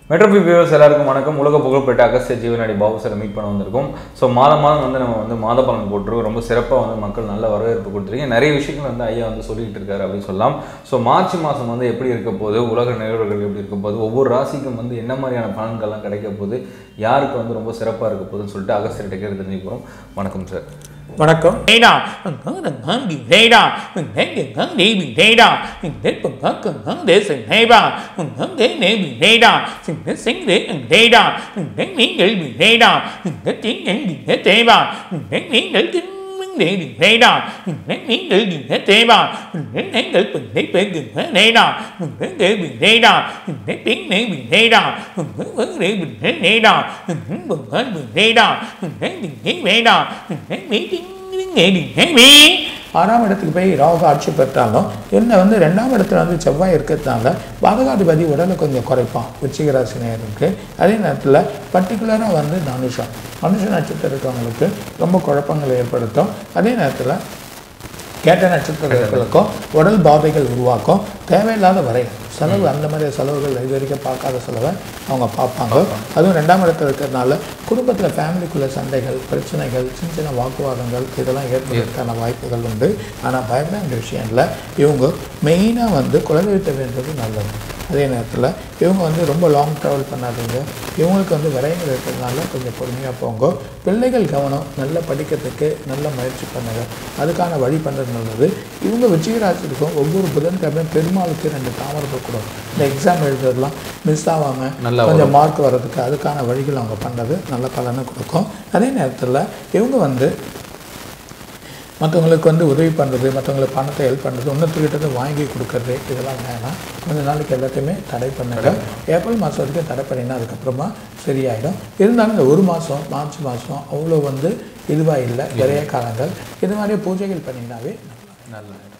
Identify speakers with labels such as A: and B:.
A: மெட்ரோபி viewers எல்லாருக்கும் வணக்கம் உலக புகழ்பெற்ற அகஸ்திய ஜீவனாடி பாபு சாரை மீட் பண்ண வந்திருக்கோம் ஸோ மாதம் மாதம் வந்து நம்ம வந்து மாத பலன் போட்டுருக்கோம் ரொம்ப சிறப்பாக வந்து மக்கள் நல்ல வரவேற்பு கொடுத்துருக்கீங்க நிறைய விஷயங்கள் வந்து ஐயா வந்து சொல்லிட்டு இருக்காரு அப்படின்னு சொல்லலாம் ஸோ மார்ச் மாதம் வந்து எப்படி இருக்க போகுது உலக நிகழ்வுகள் எப்படி இருக்க போகுது ஒவ்வொரு ராசிக்கும் வந்து என்ன மாதிரியான பலன்கள்லாம் கிடைக்க போகுது யாருக்கு வந்து ரொம்ப சிறப்பாக இருக்க போகுதுன்னு சொல்லிட்டு அகஸ்தியர்கிட்ட கேட்டு தெரிஞ்சுக்க போகிறோம் வணக்கம் சார்
B: வணக்கம்
C: Theta, ngang đi theta, ngang đi ngang đi bị theta, ngang bằng ngang cần ngang để sinh theta, ngang để để bị theta, sinh để sinh để ăn theta, ngang miếng để bị theta, ngang tiếng để bị thế theta, ngang miếng để tính miếng để bị theta, ngang miếng để bị thế theta, ngang ngang để bằng để bị gần thế theta, ngang để bị theta, ngang tiếng để bị theta, ngang vấn để bị thế theta, ngang bằng hết bị theta, ngang bị thế theta, ngang miếng tiếng miếng để bị thế miếng
B: ஆறாம் இடத்துக்கு போய் ராகு ஆட்சி பெற்றாலும் என்ன வந்து ரெண்டாம் இடத்துல வந்து செவ்வாய் இருக்கிறதுனால பாதகாதிபதி உடலை கொஞ்சம் குறைப்பான் விச்சிக ராசி நேயருக்கு அதே நேரத்தில் பர்டிகுலராக வந்து தனுஷம் தனுஷ நட்சத்திரம் இருக்கவங்களுக்கு ரொம்ப குழப்பங்களை ஏற்படுத்தும் அதே நேரத்தில் கேட்ட நட்சத்திரங்களுக்கும் உடல் பாதைகள் உருவாக்கும் தேவையில்லாத வரைகள் செலவு அந்த மாதிரி செலவுகள் இது வரைக்கும் பார்க்காத செலவை அவங்க பார்ப்பாங்க அதுவும் ரெண்டாம் இடத்துல இருக்கிறதுனால குடும்பத்தில் ஃபேமிலிக்குள்ள சண்டைகள் பிரச்சனைகள் சின்ன சின்ன வாக்குவாதங்கள் இதெல்லாம் ஏற்படுறதுக்கான வாய்ப்புகள் உண்டு ஆனால் பயப்பட வேண்டிய விஷயம் இல்லை இவங்க மெயினாக வந்து குலதெய்வத்தை வேண்டது நல்லது அதே நேரத்தில் இவங்க வந்து ரொம்ப லாங் ட்ராவல் பண்ணாதீங்க இவங்களுக்கு வந்து விரயங்கள் இருக்கிறதுனால கொஞ்சம் பொறுமையாக போங்க பிள்ளைகள் கவனம் நல்லா படிக்கிறதுக்கு நல்ல முயற்சி பண்ணுங்க அதுக்கான வழி பண்ணுறது நல்லது இவங்க விஜயராஜிருக்கும் ஒவ்வொரு புதன்கிழமையும் பெருமாளுக்கு ரெண்டு தாமரை கொடுக்கும் இந்த எக்ஸாம் எழுதுறதுலாம் மிஸ் ஆகாமல்
A: நல்லா
B: கொஞ்சம் மார்க் வர்றதுக்கு அதுக்கான வழிகள் அவங்க பண்ணது நல்ல பலனை கொடுக்கும் அதே நேரத்தில் இவங்க வந்து மற்றவங்களுக்கு வந்து உதவி பண்ணுறது மற்றவங்களுக்கு பணத்தை ஹெல்ப் பண்ணுறது இன்னொருத்தர்கிட்ட வாங்கி கொடுக்கறது இதெல்லாம் வேணாம் கொஞ்ச நாளைக்கு எல்லாத்தையுமே தடை பண்ணுங்க ஏப்ரல் மாதம் வரைக்கும் தடை பண்ணினா அதுக்கப்புறமா சரியாயிடும் இருந்தாலும் இந்த ஒரு மாதம் மார்ச் மாதம் அவ்வளோ வந்து இதுவாக இல்லை நிறைய காலங்கள் இது மாதிரி பூஜைகள் பண்ணிங்கனாவே
A: நல்ல